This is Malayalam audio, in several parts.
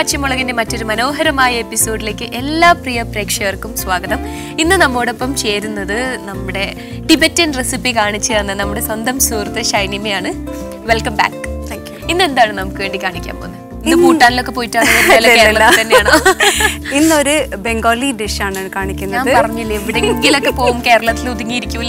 പച്ചമുളകിന്റെ മറ്റൊരു മനോഹരമായ എപ്പിസോഡിലേക്ക് എല്ലാ പ്രിയ പ്രേക്ഷകർക്കും സ്വാഗതം ഇന്ന് നമ്മോടൊപ്പം ചേരുന്നത് നമ്മുടെ ടിബറ്റൻ റെസിപ്പി കാണിച്ചു തന്ന നമ്മുടെ സ്വന്തം സുഹൃത്ത് ഷൈനിമയാണ് വെൽക്കം ബാക്ക് Thank you. ഇന്ന് എന്താണ് നമുക്ക് വേണ്ടി കാണിക്കാൻ പോകുന്നത് ഇന്ന് ഭൂട്ടാനിലൊക്കെ പോയിട്ടാണ് വരുന്നത് കേരളത്തിൽ തന്നെയാണോ ഇന്നൊരു ബംഗാളി ഡിഷാണ് ഞാൻ കാണിക്കുന്നത് പറഞ്ഞില്ലേ എവിടെയെങ്കിലൊക്കെ പോവും കേരളത്തിൽ ഒതുങ്ങിയിരിക്കൂല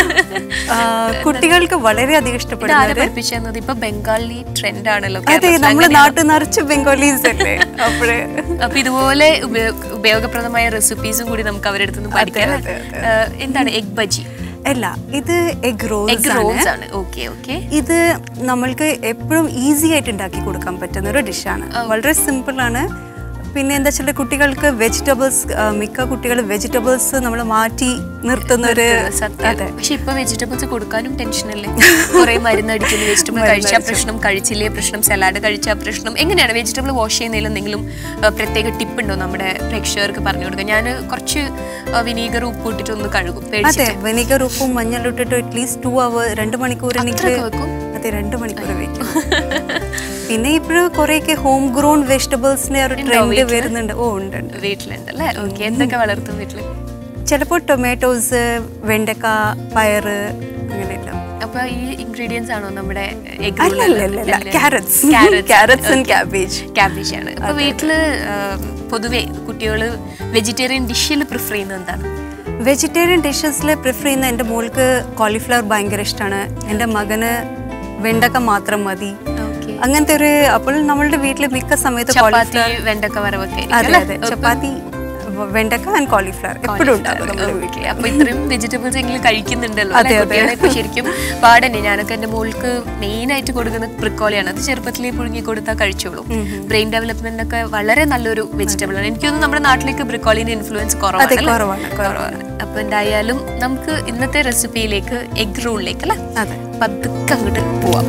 ആ, കുട്ടികൾക്ക് വളരെയധികം ആരെ ഇഷ്ടപ്പെടുന്നത് പഠിപ്പിച്ചത് ഇപ്പൊ ബംഗാളി ട്രെൻഡ് ആണല്ലോ അതെ കേരളത്തിൽ. നമ്മുടെ അങ്ങനെയാണോ? നാട്ടിൽ നിറച്ച് ബംഗാളീസ് അല്ലേ അപ്പോഴേ അപ്പൊ ഇതുപോലെ ഉപയോ- ഉപയോഗപ്രദമായ റെസിപ്പീസും കൂടി നമുക്ക് അവരുടെ അടുത്ത് നിന്ന് പഠിക്കാം അതെ, ഏഹ്, എന്താണ് എഗ് ബജി അല്ല ഇത് എഗ് എഗ് റോൾസ് റോൾസ് ആണ് ആണ് ഓക്കെ ഓക്കെ ഇത് നമ്മൾക്ക് എപ്പോഴും ഈസി ആയിട്ട് ഉണ്ടാക്കി കൊടുക്കാൻ പറ്റുന്ന ഒരു ഡിഷാണ് വളരെ സിമ്പിൾ ആണ് പിന്നെ എന്താ വെച്ചാൽ കുട്ടികൾക്ക് വെജിറ്റബിൾസ് മിക്ക കുട്ടികൾ വെജിറ്റബിൾസ് നമ്മൾ മാറ്റി നിർത്തുന്ന ഒരു സത്യം അതെ പക്ഷെ ഇപ്പൊ വെജിറ്റബിൾസ് കൊടുക്കാനും ടെൻഷൻ അല്ലേ കുറെ മരുന്ന് അടിക്കുന്ന വെജിറ്റബിൾ കഴിച്ചാൽ പ്രശ്നം കഴിച്ചില്ലേ പ്രശ്നം സലാഡ് കഴിച്ചാൽ പ്രശ്നം എങ്ങനെയാണ് വെജിറ്റബിൾ വാഷ് ചെയ്യുന്നതിൽ എന്തെങ്കിലും ഏഹ്, പ്രത്യേക ടിപ്പ് ഉണ്ടോ നമ്മുടെ പ്രേക്ഷകർക്ക് പറഞ്ഞു കൊടുക്കുക ഞാൻ കുറച്ച് വിനീഗർ ഉപ്പ് ഇട്ടിട്ട് ഒന്ന് കഴുകും അതെ പേടിച്ചിട്ട് വിനീഗർ ഉപ്പും മഞ്ഞളും ഇട്ടിട്ട് അറ്റ്ലീസ്റ്റ് ടു അവർ രണ്ട് മണിക്കൂർ എനിക്ക് അത്രയൊക്കെ വെക്കും? അതെ രണ്ട് മണിക്കൂർ വെക്കും പിന്നെ ഇപ്പോഴും കുറെയൊക്കെ ഹോം ഗ്രോൺ വെജിറ്റബിൾസിന്റെ ഒരു ട്രെൻഡ് വീട്ടില്? വരുന്നുണ്ട് ഓ ഉണ്ട് ഉണ്ട് വീട്ടിലുണ്ട് അല്ലേ ഓക്കെ എന്തൊക്കെ വളർത്തും വീട്ടില് ചിലപ്പോൾ ടൊമാറ്റോസ് വെണ്ടക്ക പയറ് അങ്ങനെയല്ല അപ്പൊ ഈ ഇൻഗ്രീഡിയൻസ് ആണോ നമ്മുടെ എഗ് അല്ല, അല്ല, അല്ല, അല്ല. Carrots. Carrots and cabbage. Cabbage ആണ് അപ്പൊ വീട്ടില് ആം, പൊതുവെ കുട്ടികള് വെജിറ്റേറിയൻ ഡിഷിൽ പ്രിഫർ ചെയ്യുന്നത് എന്താണ് വെജിറ്റേറിയൻ ഡിഷസിൽ പ്രിഫർ ചെയ്യുന്ന എൻ്റെ മോൾക്ക് കോളിഫ്ലവർ ഭയങ്കര ഇഷ്ടമാണ് എൻ്റെ മകന് വെണ്ടക്ക മാത്രം മതി ഓക്കെ അങ്ങനത്തെ ഒരു അപ്പോൾ നമ്മളുടെ വീട്ടിൽ മിക്ക സമയത്ത് ചപ്പാത്തി cauliflower- വെണ്ടക്ക വറവൊക്കെ അതെ അതെ ചപ്പാത്തി വ- വെണ്ടക്ക ആൻഡ് കോളിഫ്ലവർ എപ്പോഴും ഉണ്ടാകും നമ്മുടെ വീട്ടിൽ Okay. അപ്പൊ ഇത്രയും വെജിറ്റബിൾസ് എങ്കിലും കഴിക്കുന്നുണ്ടല്ലോ അതെ, അല്ലേ? അതെ. കുട്ടികളെ ഇപ്പൊ ശരിക്കും പാടന്നെ ഞാനൊക്കെ എന്റെ മോൾക്ക് മെയിൻ ആയിട്ട് കൊടുക്കുന്ന ബ്രിക്കോളിയാണ് അത് ചെറുപ്പത്തിലേ പുഴുങ്ങി കൊടുത്താൽ കഴിച്ചോളൂ ബ്രെയിൻ ഡെവലപ്മെന്റ് ഒക്കെ വളരെ നല്ലൊരു വെജിറ്റബിൾ ആണ് എനിക്കൊന്നും നമ്മുടെ നാട്ടിലേക്ക് ബ്രിക്കോളിന്റെ ഇൻഫ്ലുവൻസ് അതെ കുറവാണ് അല്ലേ? കുറവാണ് കുറവാണ് അപ്പൊ എന്തായാലും നമുക്ക് ഇന്നത്തെ റെസിപ്പിയിലേക്ക് എഗ് റോളിലേക്ക് അല്ലേ അതെ പതുക്കെ അങ്ങോട്ട് പോവാം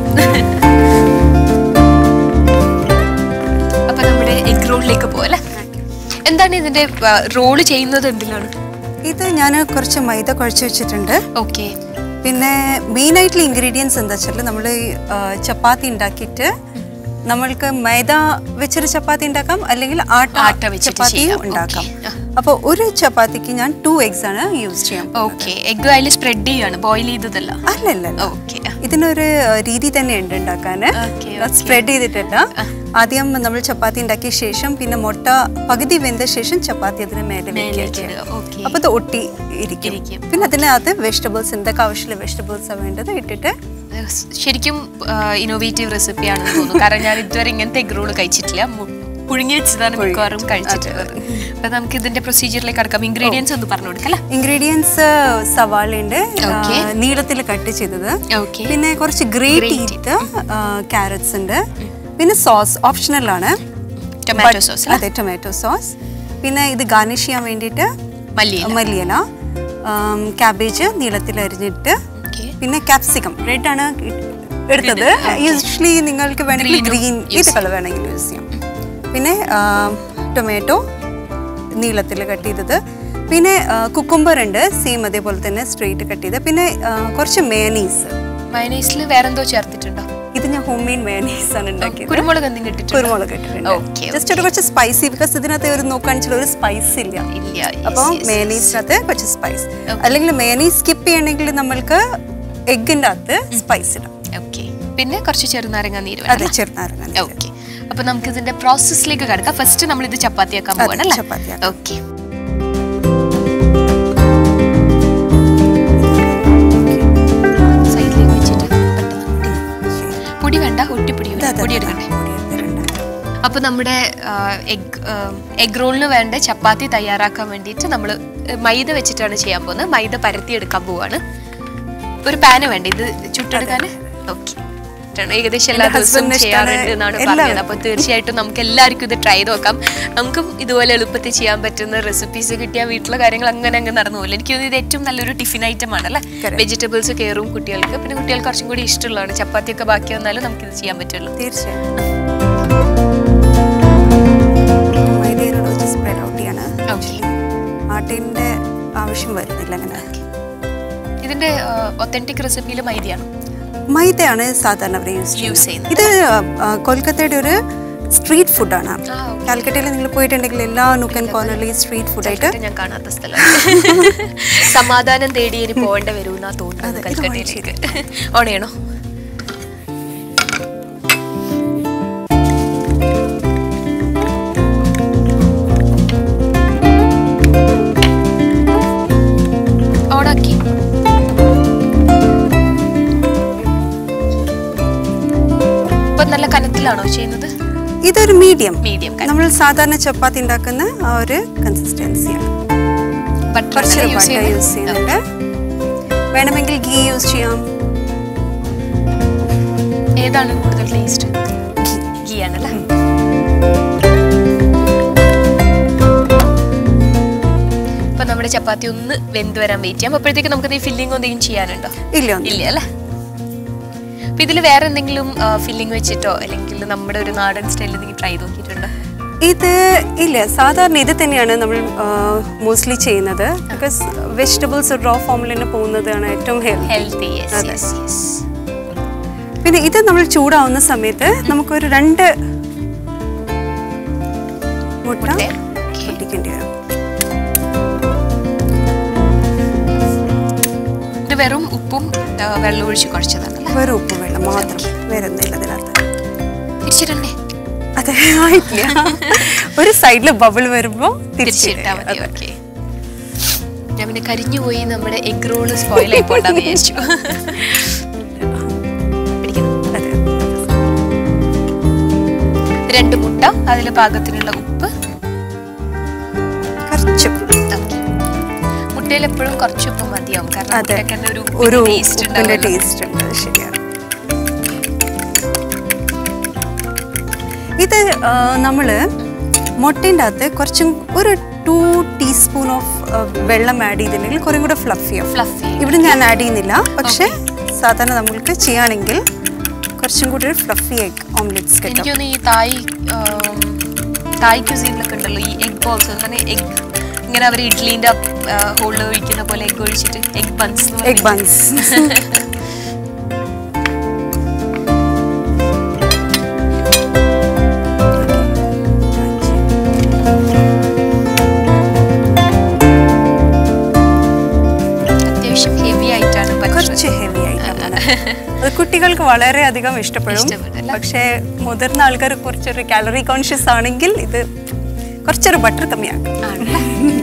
അപ്പൊ നമ്മുടെ എഗ് റോളിലേക്ക് പോവാം അല്ലേ എന്താണ് ഇതിന്റെ റോള് ചെയ്യുന്നത് എന്തിലാണ് ഇത് ഞാൻ കുറച്ച് മൈദ കുഴച്ച് വെച്ചിട്ടുണ്ട് ഓക്കെ പിന്നെ മെയിൻ ആയിട്ടുള്ള ഇൻഗ്രീഡിയൻസ് എന്താ വെച്ചാൽ നമ്മൾ ചപ്പാത്തി ഉണ്ടാക്കിയിട്ട് നമ്മൾക്ക് മൈദ വെച്ചൊരു ചപ്പാത്തി ഉണ്ടാക്കാം അല്ലെങ്കിൽ ആട്ട ആട്ട വെച്ചിട്ട് ചപ്പാത്തിയും ചെയ്യാം. ഉണ്ടാക്കാം Okay. ആ. അപ്പോൾ ഒരു ചപ്പാത്തിക്ക് ഞാൻ ടു എഗ്സ് ആണ് യൂസ് ചെയ്യാം ഓക്കെ എഗ് അതിൽ സ്പ്രെഡ് ചെയ്യാണ് ബോയിൽ ചെയ്തതല്ല അല്ലല്ല ഓക്കെ ഇതിനൊരു ആ, രീതി തന്നെ ഉണ്ട് ഉണ്ടാക്കാൻ Okay, സ്പ്രെഡ് ചെയ്തിട്ടില്ല ആദ്യം നമ്മൾ ചപ്പാത്തി ഉണ്ടാക്കിയ ശേഷം പിന്നെ മുട്ട പകുതി വെന്ത ശേഷം ചപ്പാത്തി അതിന് മേലെ മേലേക്ക് വെക്കുക ഇടുക. Okay. അപ്പൊ അത് ഒട്ടി ഇരിക്കും ഇരിക്കും. പിന്നെ അതിനകത്ത് വെജിറ്റബിൾസ് എന്തൊക്കെ ആവശ്യമുള്ള വെജിറ്റബിൾസ് വേണ്ടത് ഇട്ടിട്ട് ശരിക്കും ഇന്നോവേറ്റീവ് റെസിപ്പിയാണെന്ന് തോന്നുന്നു കാരണം ഞാൻ ഇതുവരെ ഇങ്ങനത്തെ എഗ് റോള് കഴിച്ചിട്ടില്ല മു- പുഴുങ്ങി വെച്ചതാണ് മിക്കവാറും കഴിച്ചിട്ടുള്ളത് അപ്പൊ നമുക്ക് ഇതിന്റെ പ്രൊസീജിയറിലേക്ക് കടക്കാം ഇൻഗ്രീഡിയൻസ് ഒന്ന് പറഞ്ഞു കൊടുക്കാം അല്ലേ ഇൻഗ്രീഡിയൻസ് സവാളയുണ്ട് Okay. നീളത്തിൽ കട്ട് ചെയ്തത് ഓക്കെ പിന്നെ കുറച്ച് ഗ്രേറ്റ് ചെയ്തിട്ട് ക്യാരറ്റ്സ് ഉണ്ട് പിന്നെ സോസ് ഓപ്ഷണൽ ആണ് ടൊമാറ്റോ സോസ് അതെ ടൊമാറ്റോ സോസ് പിന്നെ ഇത് ഗാർണിഷ് ചെയ്യാൻ വേണ്ടിയിട്ട് മല്ലിയില മല്ലിയില ക്യാബേജ് നീളത്തിൽ അരിഞ്ഞിട്ട് ഓക്കെ പിന്നെ ക്യാപ്സിക്കം റെഡ് ആണ് എടുത്തത് യൂഷ്വലി നിങ്ങൾക്ക് വേണമെങ്കിൽ ഗ്രീൻ ഏത് കളർ വേണമെങ്കിലും യൂസ് ചെയ്യാം പിന്നെ ടൊമാറ്റോ നീളത്തിൽ കട്ട് ചെയ്തത് പിന്നെ കുക്കുംബർ ഉണ്ട് സെയിം അതേപോലെ തന്നെ സ്ട്രെയിറ്റ് കട്ട് ചെയ്ത് പിന്നെ ആ, കുറച്ച് മേനീസ് മയനൈസിൽ വേറെന്തോ ചേർത്തിട്ടുണ്ടോ ഇത് ഞാൻ ഹോം മെയ്ഡ് മേനീസ് ആണ് ഉണ്ടാക്കിയത് കുരുമുളക് എന്തെങ്കിലും ഇട്ടിട്ടുണ്ടോ കുരുമുളക് ഇട്ടിട്ടുണ്ട് Okay, ജസ്റ്റ് ഒരു കുറച്ച് സ്പൈസി ബിക്കോസ് ഇതിനകത്ത് ഒരു നോക്കുകയാണെന്ന് വെച്ചാൽ ഒരു സ്പൈസ് ഇല്ല ഇല്ല അപ്പോൾ മേനീസിനകത്ത് കുറച്ച് സ്പൈസ് അല്ലെങ്കിൽ മേനീസ് സ്കിപ്പ് ചെയ്യണമെങ്കിൽ നമ്മൾക്ക് എഗ്ഗിൻ്റെ അകത്ത് സ്പൈസ് ഇടാം ഓക്കെ പിന്നെ കുറച്ച് ചെറുനാരങ്ങ നീര് അതെ ചെറുനാരങ്ങ ഓക്കെ അപ്പൊ നമുക്ക് ഇതിന്റെ പ്രോസസ്സിലേക്ക് കിടക്കാം ഫസ്റ്റ് നമ്മൾ ഇത് ചപ്പാത്തിയാക്കാൻ അതെ, പോവാണ് അല്ലേ ചപ്പാത്തിയാക്കാം. ഓക്കെ സൈഡിലേക്ക് വെച്ചിട്ട് പെട്ടെന്ന് പൊടി വേണ്ട ഒട്ടിപ്പൊടി വേണ്ട. പൊടി എടുക്കണ്ടേ അപ്പോൾ നമ്മുടെ എഗ് എഗ് റോളിന് വേണ്ട ചപ്പാത്തി തയ്യാറാക്കാൻ വേണ്ടിയിട്ട് നമ്മൾ മൈദ വെച്ചിട്ടാണ് ചെയ്യാൻ പോകുന്നത് മൈദ പരത്തി എടുക്കാൻ പോവാണ് ഒരു പാന് വേണ്ട ഇത് ചുട്ടെടുക്കാൻ ഓക്കെ ഏകദേശം എല്ലാ എൻ്റെ ദിവസവും husband ന് ഇഷ്ടമാണ് ചെയ്യാറുണ്ട് എന്നാണ് എല്ലാവരും. പറഞ്ഞത് അപ്പോൾ തീർച്ചയായിട്ടും നമുക്ക് എല്ലാവർക്കും ഇത് ട്രൈ ചെയ്ത് നോക്കാം നമുക്കും ഇതുപോലെ എളുപ്പത്തിൽ ചെയ്യാൻ പറ്റുന്ന റെസിപ്പീസ് കിട്ടിയാൽ വീട്ടിലെ കാര്യങ്ങൾ അങ്ങനെ അങ്ങ് നടന്നു പോകില്ല എനിക്ക് തോന്നുന്നു ഇത് ഏറ്റവും നല്ലൊരു ടിഫിൻ ഐറ്റം ആണല്ലേ Correct. വെജിറ്റബിൾസ് കയറും കുട്ടികൾക്ക് പിന്നെ കുട്ടികൾക്ക് കുറച്ചും കൂടി ഇഷ്ടമുള്ളതാണ് ചപ്പാത്തിയൊക്കെ ബാക്കി വന്നാലും നമുക്കിത് ചെയ്യാൻ പറ്റുള്ളൂ തീർച്ചയായും മൈദയിലുള്ള വെച്ച് സ്പ്രെഡ് ഔട്ട് ചെയ്യാണ് ഓക്കെ ആട്ടിൻ്റെ ആവശ്യം വരുന്നില്ല അങ്ങനെ ഇതിന്റെ ഒത്തന്റിക് റെസിപ്പിയിൽ മൈദയാണ് മൈദയാണ് സാധാരണ അവർ യൂസ് യൂസ് ചെയ്യുന്നത് ചെയ്യുന്നത് ഇത് ആ, കൊൽക്കത്തയുടെ ഒരു സ്ട്രീറ്റ് ഫുഡാണ് ആ, okay. കാൽക്കട്ടയിൽ നിങ്ങൾ പോയിട്ടുണ്ടെങ്കിൽ എല്ലാ നുക്കൻ കോർണറിലും ഈ സ്ട്രീറ്റ് ഫുഡായിട്ട് കൽക്കട്ട ഞാൻ കാണാത്ത സ്ഥലം സമാധാനം തേടി ഇനി പോകേണ്ട വരുമെന്നാ തോന്നുന്നത് അതെ, ഇത് കൽക്കട്ടയിലേക്ക് ഓൺ ചെയ്യണോ ഓണാക്കി ഇപ്പൊ നല്ല കനത്തിലാണോ ചെയ്യുന്നത് ഇതൊരു മീഡിയം മീഡിയം നമ്മൾ സാധാരണ ചപ്പാത്തി ഉണ്ടാക്കുന്ന ആ ഒരു കൺസിസ്റ്റൻസിയാണ് ബട്ടർ കുറച്ച് യൂസ് ബട്ടർ ചെയ്യുന്നത് യൂസ് ചെയ്യുന്നുണ്ട് വേണമെങ്കിൽ ഗീ യൂസ് ചെയ്യാം ഏതാണ് കൂടുതൽ ടേസ്റ്റ് ഗീ ആണല്ലേ ഇപ്പൊ നമ്മുടെ ചപ്പാത്തി ഒന്ന് വെന്ത് വരാൻ വെയിറ്റ് ചെയ്യാം അപ്പോഴത്തേക്ക് നമുക്ക് ഈ ഫില്ലിംഗ് എന്തെങ്കിലും ചെയ്യാനുണ്ടോ ഇല്ല ഒന്നും ഇല്ല അല്ലേ അപ്പൊ ഇതിൽ വേറെ എന്തെങ്കിലും ഫില്ലിംഗ് വെച്ചിട്ടോ അല്ലെങ്കിൽ നമ്മുടെ ഒരു നാടൻ സ്റ്റൈലിൽ എന്തെങ്കിലും ട്രൈ നോക്കിയിട്ടുണ്ടോ ഇത് ഇല്ല സാധാരണ ഇത് തന്നെയാണ് നമ്മൾ മോസ്റ്റ്ലി ചെയ്യുന്നത് ബിക്കോസ് വെജിറ്റബിൾസ് റോ ഫോമിൽ തന്നെ പോകുന്നതാണ് ഏറ്റവും ഹെൽത്തി ഹെൽത്തി അതെ. പിന്നെ ഇത് നമ്മൾ ചൂടാവുന്ന സമയത്ത് നമുക്കൊരു രണ്ട് മുട്ട മുട്ട. Okay. പൊട്ടിക്കേണ്ടി വരും ഇത് വെറും ഉപ്പും ആ, വെള്ളം ഒഴിച്ച് കുഴച്ചതാണല്ലേ വെറും ഉപ്പ് വെള്ളം മാത്രം വേറെ ഒന്നുമില്ല അതിനകത്ത് തിരിച്ചിടണ്ടേ അതെ ആയിട്ടില്ല ഒരു സൈഡിൽ ബബിൾ വരുമ്പോൾ തിരിച്ചിട്ടാ മതി ഓക്കെ ഞാൻ പിന്നെ കരിഞ്ഞു പോയി നമ്മുടെ എഗ് റോള് സ്പോയിൽ ആയിപ്പോണ്ടെന്ന് വിചാരിച്ചു പിടിക്കണം. രണ്ട് മുട്ട അതിൽ പാകത്തിനുള്ള ഉപ്പ് കുറച്ച് ഓക്കേ. മുട്ടയിൽ എപ്പോഴും കുറച്ച് ഉപ്പ് മതിയാവും കാരണം അതെ മുട്ടയ്ക്ക് തന്നെ ഒരു ഒരു ടേസ്റ്റ് ഉപ്പിന്റെ ഉണ്ടാവും ടേസ്റ്റ് ഉണ്ട് അത് ശരിയാണ് ഇത് നമ്മൾ മുട്ടേൻ്റെ അകത്ത് കുറച്ചും ഒരു ടു ടീസ്പൂൺ ഓഫ് വെള്ളം ആഡ് ചെയ്തിട്ടുണ്ടെങ്കിൽ കുറേ കൂടെ ഫ്ലഫിയാവും ഫ്ലഫി ഇവിടെ ഞാൻ ആഡ് ചെയ്യുന്നില്ല പക്ഷേ സാധാരണ നമ്മൾക്ക് ചെയ്യുകയാണെങ്കിൽ കുറച്ചും കൂടി ഒരു ഫ്ലഫി എഗ് ഓംലെറ്റ്സ് കിട്ടും എനിക്കൊന്ന് ഈ തായ് ആം, തായ് ക്യൂസീനിലൊക്കെ ഉണ്ടല്ലോ ഈ എഗ് ബോൾസ് അങ്ങനെ എഗ് ഇങ്ങനെ അവർ ഇഡ്ലീൻ്റെ ഹോളിൽ ഒഴിക്കുന്ന പോലെ എഗ് ഒഴിച്ചിട്ട് എഗ് ബൺസ് എഗ് ബൺസ് അത്യാവശ്യം ഹെവി ആയിട്ടാണ് butter. കുറച്ച് ഹെവി ആയിട്ടാണ് അത് കുട്ടികൾക്ക് വളരെയധികം ഇഷ്ടപ്പെടും ഇഷ്ടപ്പെടും അല്ലേ? പക്ഷേ മുതിർന്ന ആൾക്കാർ കുറച്ചൊരു കാലറി കോൺഷ്യസ് ആണെങ്കിൽ ഇത് കുറച്ചൊരു ബട്ടർ കമ്മിയാക്കും ആണല്ലേ?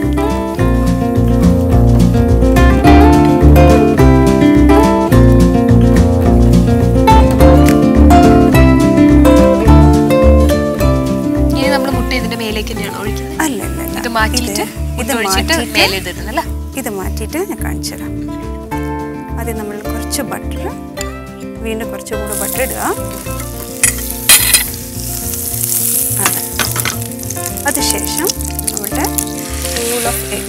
ഇനി നമ്മൾ മുട്ട ഇതിന്റെ മേലേക്ക് തന്നെയാണ് ഒഴിക്കുന്നത് അല്ല അല്ല അല്ല ഇത് മാറ്റിയിട്ട് മുട്ട ഒഴിച്ചിട്ട് മേലെ ഇടുന്നല്ലേ ഇത് മാറ്റിയിട്ട് ഞാൻ കാണിച്ചു തരാം ആദ്യം നമ്മൾ കുറച്ച് ബട്ടർ വീണ്ടും കുറച്ചും കൂടെ ബട്ടർ ഇടുക അതെ അതിനുശേഷം നമ്മുടെ ഫൂൾ ഓഫ് എഗ്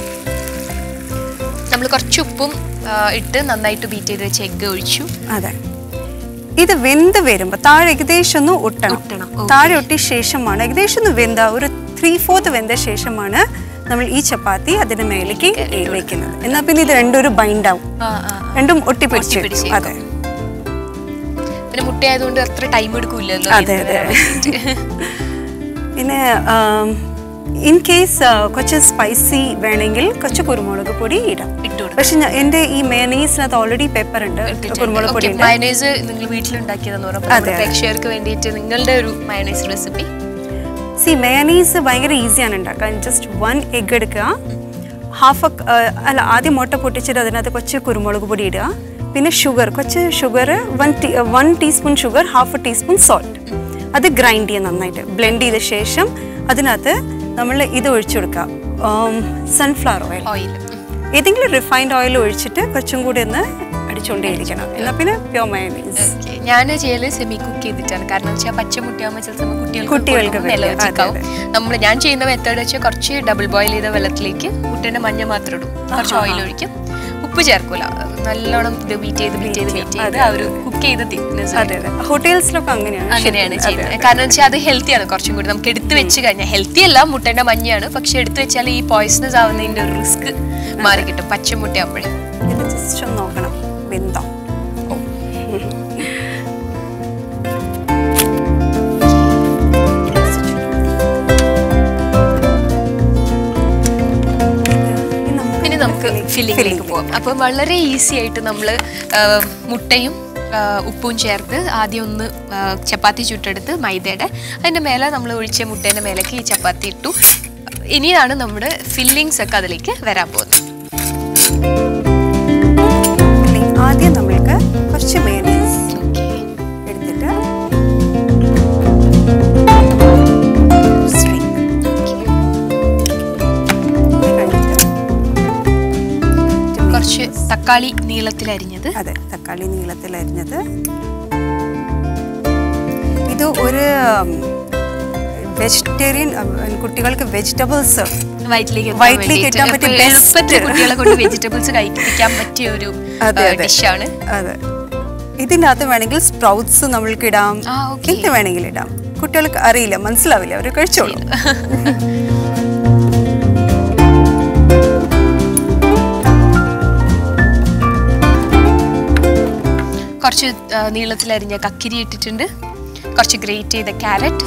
നമ്മൾ കുറച്ച് ഉപ്പും ആ, ഇട്ട് നന്നായിട്ട് ബീറ്റ് ചെയ്ത് വെച്ച് എഗ്ഗ് ഒഴിച്ചു അതെ ഇത് വെന്ത് വരുമ്പോൾ താഴെ ഏകദേശം ഒന്ന് ഒട്ടണം ഒട്ടണം, okay. താഴെ ഒട്ടിയ ശേഷമാണ് ഏകദേശം ഒന്ന് വെന്ത ഒരു ത്രീ ഫോർത്ത് വെന്ത ശേഷമാണ് നമ്മൾ ഈ ചപ്പാത്തി അതിന്റെ മേലേക്ക് വെക്കുന്നത് എന്നാൽ പിന്നെ ഇത് രണ്ടും ഒരു ബൈൻഡ് ആവും ആ ആ ആ. രണ്ടും ഒട്ടിപ്പിടിച്ച് ഒട്ടിപ്പിടിച്ചേക്കും. അതെ പിന്നെ മുട്ട ആയതുകൊണ്ട് അത്ര ടൈം എടുക്കൂലല്ലോ അതെ, വെന്ത് വരാൻ അതെ. വേണ്ടിയിട്ട്. പിന്നെ ഇൻ കേസ് കുറച്ച് സ്പൈസി വേണമെങ്കിൽ കുറച്ച് കുരുമുളക് പൊടി ഇടാം ഇട്ട് കൊടുക്കും പക്ഷെ ഞാൻ- എൻ്റെ ഈ മേനീസിനകത്ത് ഓൾറെഡി പെപ്പർ ഉണ്ട് കുരുമുളക് പൊടി ഉണ്ട് മയണൈസ് നിങ്ങൾ വീട്ടിലുണ്ടാക്കിയതെന്ന് അതെ, പറയുമ്പോൾ അതെ. പ്രേക്ഷകർക്ക് വേണ്ടിയിട്ട് നിങ്ങളുടെ ഒരു മയണൈസ് റെസിപ്പി സി മേനീസ് ഭയങ്കര ഈസിയാണ് ഉണ്ടാക്കാൻ ജസ്റ്റ് വൺ എഗ് എടുക്കുക ഹാഫ് അല്ല ആദ്യം മുട്ട പൊട്ടിച്ചിട്ട് അതിനകത്ത് കുറച്ച് കുരുമുളക് പൊടി ഇടുക പിന്നെ ഷുഗർ കുറച്ച് sugar one tea one teaspoon sugar half teaspoon salt അത് ഗ്രൈൻഡ് ചെയ്യുക നന്നായിട്ട് ബ്ലെൻഡ് ചെയ്ത ശേഷം അതിനകത്ത് നമ്മൾ ഇത് ഒഴിച്ചു കൊടുക്കുക സൺഫ്ലവർ ഓയിൽ ഓയിൽ ഏതെങ്കിലും റിഫൈൻഡ് ഓയിൽ ഒഴിച്ചിട്ട് കുറച്ചും കൂടി ഒന്ന് അടിച്ചുകൊണ്ടേയിരിക്കണം എന്നാൽ പിന്നെ പ്യോർ മയനീസ് ഓക്കെ ഞാൻ ചെയ്യല് സെമി കുക്ക് ചെയ്തിട്ടാണ് കാരണം വെച്ചാൽ പച്ചമുട്ടയാകുമ്പോൾ ചില സമയം കുട്ടികൾക്ക് കുട്ടികൾക്ക് കൊടുക്കുമ്പോൾ പറ്റില്ല. മെലർജിക്കാവും അതെ, നമ്മൾ ഞാൻ ചെയ്യുന്ന മെത്തേഡ് വെച്ചാൽ കുറച്ച് ഡബിൾ ബോയിൽ ചെയ്ത വെള്ളത്തിലേക്ക് മുട്ടേന്റെ മഞ്ഞ മാത്രം ഇടും കുറച്ച് ഓയിൽ ഒഴിക്കും ഉപ്പ് ചേർക്കൂല നല്ലോണം ഇത് ബീറ്റ് ചെയ്ത് ബീറ്റ് ചെയ്ത് ബീറ്റ് ചെയ്ത് ആ ഒരു കുക്ക് ചെയ്ത തിക്നെസ് അതെ അതെ ഹോട്ടൽസിലൊക്കെ അങ്ങനെയാണ് അങ്ങനെയാണ് ശരിക്കും. അതെ, ചെയ്യുന്നത് കാരണം വെച്ചാൽ അത് ഹെൽത്തിയാണ് കുറച്ചും കൂടി നമുക്ക് എടുത്തു വെച്ച് കഴിഞ്ഞാൽ ഹെൽത്തി അല്ല മുട്ടേന്റെ മഞ്ഞയാണ് പക്ഷെ എടുത്തു വെച്ചാൽ ഈ പോയിസണസ് ആവുന്നതിന്റെ ഒരു റിസ്ക് മാറി കിട്ടും പച്ചമുട്ടയാകുമ്പോഴേ ഇത് ജസ്റ്റ് ഒന്ന് നോക്കണം വെന്തോ ഫില്ലിങ്ങിലേക്ക് പോകാം അപ്പം വളരെ ഈസി ആയിട്ട് നമ്മൾ മുട്ടയും ആ, ഉപ്പും ചേർത്ത് ആദ്യം ഒന്ന് ആ, ചപ്പാത്തി ചുട്ടെടുത്ത് മൈദയുടെ അതിൻ്റെ മേലെ നമ്മൾ ഒഴിച്ച മുട്ടേൻ്റെ മേലേക്ക് ഈ ചപ്പാത്തി ഇട്ടു ഇനിയാണ് നമ്മുടെ ഫില്ലിങ്സ് ഒക്കെ അതിലേക്ക് വരാൻ പോകുന്നത് ആദ്യം നമ്മൾക്ക് കുറച്ച് മയോണൈസ് എടുത്തിട്ട് streak. ഇത് കഴിഞ്ഞിട്ട് കുറച്ച് തക്കാളി നീളത്തിലരിഞ്ഞത് അതെ തക്കാളി നീളത്തിൽ അരിഞ്ഞത് ഇത് ഒരു വെജിറ്റേറിയൻ കുട്ടികൾക്ക് വെജിറ്റബിൾസ് വയറ്റിലേക്ക് വയറ്റിലേക്ക് ഇട്ടാൻ പറ്റിയ best. എളുപ്പത്തിൽ കുട്ടികളെ കൊണ്ട് വെജിറ്റബിൾസ് കഴിപ്പിക്കാൻ പറ്റിയ ഒരു അതെ, അതെ. ഡിഷാണ് അതെ ഇതിൻ്റെ അകത്ത് വേണമെങ്കിൽ സ്പ്രൗട്ട്സ് നമ്മൾക്ക് ഇടാം ആ, okay. എന്ത് വേണമെങ്കിൽ ഇടാം കുട്ടികൾക്ക് അറിയില്ല മനസ്സിലാവില്ല അവർ കഴിച്ചോളൂ കുറച്ച് ആ, നീളത്തിലരിഞ്ഞ കക്കിരി ഇട്ടിട്ടുണ്ട് കുറച്ച് ഗ്രേറ്റ് ചെയ്ത ക്യാരറ്റ്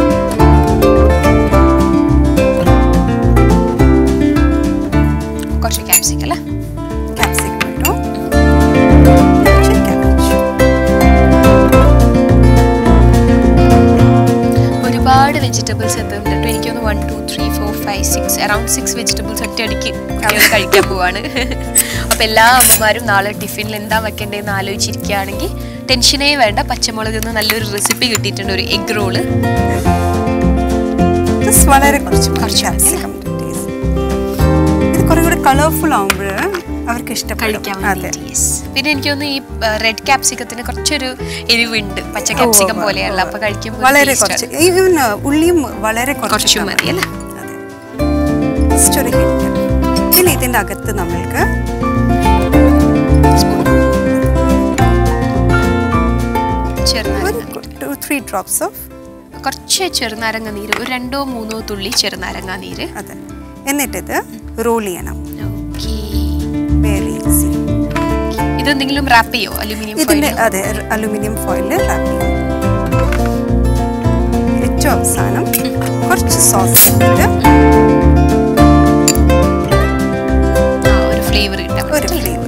കുറച്ച് ക്യാപ്സിക്കം അല്ലേ ക്യാപ്സിക്കം ഇട്ടു കുറച്ച് cabbage. ഒരുപാട് വെജിറ്റബിൾസ് എത്തുന്നുണ്ട് കേട്ടോ എനിക്കൊന്ന് one two three four five six around six vegetables ഒറ്റയടിക്ക് കുട്ടികൾ കഴിക്കാൻ പോവാണ് അപ്പോൾ എല്ലാ അമ്മമാരും നാളെ ടിഫിനിൽ എന്താ വെക്കേണ്ടതെന്ന് ആലോചിച്ചിരിക്കുകയാണെങ്കിൽ ടെൻഷനേ വേണ്ട പച്ചമുളകിൽ നിന്ന് നല്ലൊരു റെസിപ്പി കിട്ടിയിട്ടുണ്ട് ഒരു എഗ് റോള് Just വളരെ കുറച്ച് കുറച്ച് ക്യാപ്സിക്കം ഇത് കുറേ കൂടെ കളർഫുൾ ആകുമ്പോൾ അവർക്ക് ഇഷ്ടപ്പെടും കഴിക്കാൻ അതെ വേണ്ടിയിട്ട് യെസ് പിന്നെ എനിക്ക് തോന്നുന്നു ഈ റെഡ് ക്യാപ്സിക്കത്തിന് കുറച്ചൊരു എരിവുണ്ട് പച്ച ക്യാപ്സിക്കം ഉവ്വ് പോലെയല്ല ഉവ്വ്. അപ്പൊ കഴിക്കുമ്പോൾ വളരെ taste കുറച്ച് ആണ്. ഈവൻ ഉള്ളിയും വളരെ കുറച്ച് കുറച്ച് മതി അല്ലേ അതെ Just ഒരു hint. പിന്നെ ഇതിൻ്റെ അകത്ത് നമ്മൾക്ക് സ്പൂൺ ചെറുനാരങ്ങ ഒരു ടു ത്രീ ഡ്രോപ്സ് ഓഫ് കുറച്ച് ചെറുനാരങ്ങ നീര് ഒരു രണ്ടോ മൂന്നോ തുള്ളി ചെറുനാരങ്ങ നീര് അതെ എന്നിട്ടിത് റോൾ ചെയ്യണം ഓക്കേ. വെരി ഈസി ഇതെന്തെങ്കിലും റാപ്പ് ചെയ്യോ അലുമിനിയം ഇതിൻ്റെ ഫോയിൽ അതെ അലുമിനിയം ഫോയിലിൽ റാപ്പ് ചെയ്യും ഏറ്റവും അവസാനം കുറച്ച് സോസ് ഇട്ടിട്ട് ഒരു ഫ്ലേവർ കിട്ടാൻ ഒരു വേണ്ടി. ഫ്ലേവർ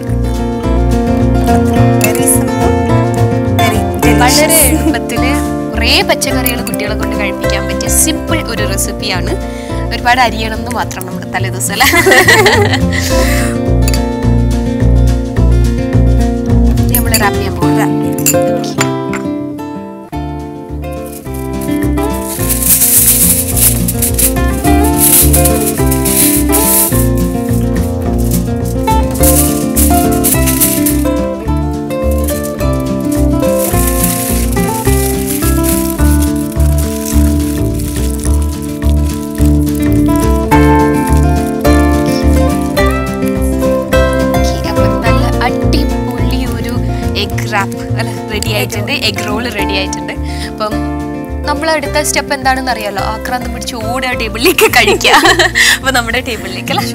വെരി സിമ്പിൾ വെരി വളരെ എളുപ്പത്തില് കുറേ പച്ചക്കറികൾ കുട്ടികളെ കൊണ്ട് കഴിപ്പിക്കാൻ പറ്റിയ സിമ്പിൾ ഒരു റെസിപ്പിയാണ് ഒരുപാട് അരിയണം എന്ന് മാത്രം നമ്മുടെ തലേദിവസം അല്ലേ നമ്മൾ റാപ്പ് ചെയ്യാൻ പോകും അപ്പൊ നല്ല അടിപൊളി ഒരു എഗ് റാപ്പ് അല്ല റെഡി ആയിട്ടുണ്ട് എഗ് റോൾ റെഡി ആയിട്ടുണ്ട് അപ്പം നമ്മൾ അടുത്ത സ്റ്റെപ്പ് എന്താണെന്ന് അറിയാലോ ആക്രാന്തം പിടിച്ച് ഓടുക ടേബിളിലേക്ക് കഴിക്കുക അപ്പൊ നമ്മുടെ ടേബിളിലേക്ക് അല്ലേ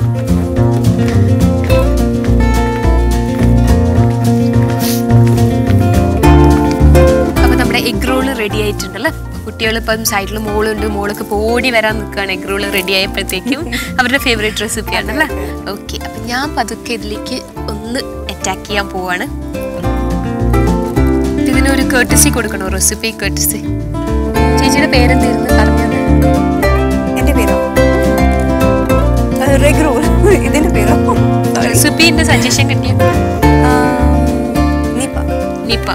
അപ്പൊ നമ്മുടെ എഗ് റോള് റെഡി ആയിട്ടുണ്ടല്ലോ കുട്ടികൾ ഇപ്പം സൈഡിൽ മോളുണ്ട് മോൾക്ക് ഇപ്പോൾ ഓടി വരാൻ നിൽക്കുകയാണ് എഗ് റോള് റെഡി ആയപ്പോഴത്തേക്കും അവരുടെ ഫേവറേറ്റ് റെസിപ്പിയാണല്ലേ ഓക്കെ അപ്പം ഞാൻ പതുക്കെ ഇതിലേക്ക് ഒന്ന് അറ്റാക്ക് ചെയ്യാൻ പോവാണ് ഇതിനൊരു കേർട്ടസി കൊടുക്കണോ റെസിപ്പി കേർട്ടസി ചേച്ചിയുടെ പേരെന്തായിരുന്നു പറഞ്ഞത് എൻ്റെ പേരോ റെഗ്രോ ഇതിൻ്റെ പേരോ റെസിപ്പിന്റെ സജഷൻ കിട്ടിയ നിപ്പ നിപ്പ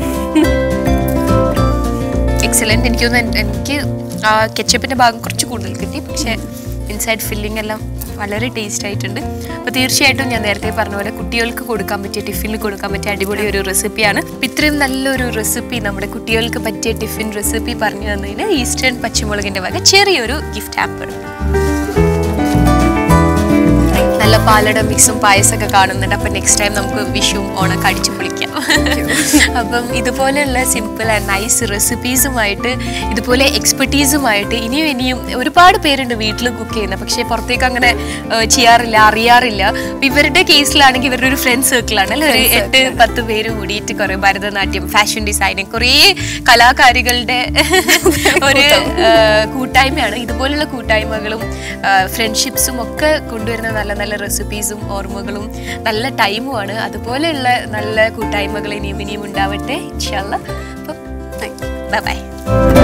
എക്സലന്റ് എനിക്ക് തോന്നുന്നു എൻ- എനിക്ക് ആ കെച്ചപ്പിന്റെ ഭാഗം കുറച്ച് കൂടുതൽ കിട്ടി പക്ഷെ ഇൻസൈഡ് ഫില്ലിംഗ് എല്ലാം വളരെ ടേസ്റ്റ് ആയിട്ടുണ്ട് അപ്പോൾ തീർച്ചയായിട്ടും ഞാൻ നേരത്തെ പറഞ്ഞ പോലെ കുട്ടികൾക്ക് കൊടുക്കാൻ പറ്റിയ ടിഫിനിൽ കൊടുക്കാൻ പറ്റിയ അടിപൊളി ഒരു റെസിപ്പിയാണ് അപ്പോൾ ഇത്രയും നല്ലൊരു റെസിപ്പി നമ്മുടെ കുട്ടികൾക്ക് പറ്റിയ ടിഫിൻ റെസിപ്പി പറഞ്ഞു തന്നതിന് ഈസ്റ്റേൺ പച്ചമുളകിന്റെ വക ചെറിയൊരു ഗിഫ്റ്റ് ഹാപ്പർ നല്ല പാലട മിക്സും പായസമൊക്കെ കാണുന്നുണ്ട് അപ്പം നെക്സ്റ്റ് ടൈം നമുക്ക് വിഷുവും ഓണൊക്കെ അടിച്ചു പൊളിക്കാം അപ്പം ഇതുപോലെയുള്ള സിമ്പിൾ ആൻഡ് നൈസ് റെസിപ്പീസുമായിട്ട് ഇതുപോലെ എക്സ്പെർട്ടീസുമായിട്ട് ഇനിയും ഇനിയും ഒരുപാട് പേരുണ്ട് വീട്ടിൽ കുക്ക് ചെയ്യുന്ന പക്ഷേ പുറത്തേക്ക് അങ്ങനെ ഏഹ്, ചെയ്യാറില്ല അറിയാറില്ല അപ്പം ഇവരുടെ കേസിലാണെങ്കിൽ ഇവരുടെ ഒരു ഫ്രണ്ട് സർക്കിളാണ് അല്ലെ ഒരു എട്ട് പത്ത് പേര് കൂടിയിട്ട് കുറേ ഭരതനാട്യം ഫാഷൻ ഡിസൈനിങ് കുറേ കലാകാരികളുടെ ഒരു ഏഹ്, കൂട്ടായ്മയാണ് ഇതുപോലുള്ള കൂട്ടായ്മകളും ഫ്രണ്ട്ഷിപ്സും ഒക്കെ കൊണ്ടുവരുന്ന നല്ല നല്ല റെസിപ്പി റെസിപ്പീസും ഓർമ്മകളും നല്ല ടൈമുമാണ് അതുപോലെയുള്ള നല്ല കൂട്ടായ്മകൾ ഇനിയും ഇനിയും ഉണ്ടാവട്ടെ ഇൻഷാല്ല അപ്പം ബൈ ബൈ